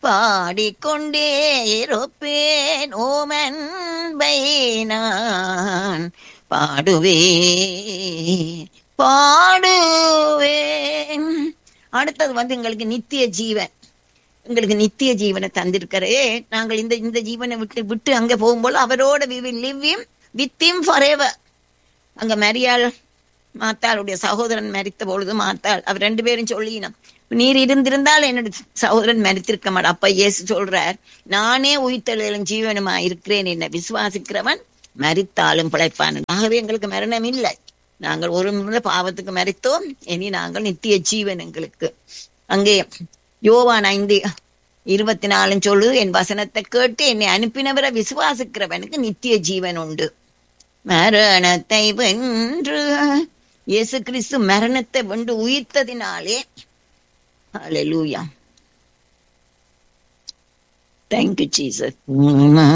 பாடிக்கொண்டே இருப்பேன் ஓமன்பை நான் பாடுவேன் பாடுவேன் அடுத்தது வந்து எங்களுக்கு நித்திய ஜீவன் எங்களுக்கு நித்திய ஜீவனை தந்திருக்கிறே நாங்கள் இந்த இந்த ஜீவனை விட்டு விட்டு அங்க போகும்போது அவரோட we will live him with him forever அங்க மரியாள் மாத்தாளுடைய சகோதரன் மரித்த பொழுது மாத்தாள் அவர் ரெண்டு பேரும் சொல்லினோம் நீர் இருந்திருந்தால் என்னோட சகோதரன் மரித்திருக்க மாட்டான் அப்ப இயேசு சொல்றார் நானே உயிர்த்தெழுதலும் ஜீவனுமா இருக்கிறேன் என்ன விசுவாசிக்கிறவன் மரித்தாலும் பிழைப்பான் ஆகவே எங்களுக்கு மரணம் இல்லை நாங்கள் ஒரு முறை பாவத்துக்கு மறித்தோம் இனி நாங்கள் நித்திய ஜீவன் எங்களுக்கு அங்கே யோவான் ஐந்து இருபத்தி நாலும் சொல்லு என் வசனத்தை கேட்டு என்னை அனுப்பினவரை விசுவாசிக்கிறவனுக்கு நித்திய ஜீவன் உண்டு மரணத்தை வென்று இயேசு கிறிஸ்து மரணத்தை வென்று உயிர்த்ததினாலே ஹalleluya thank you jesus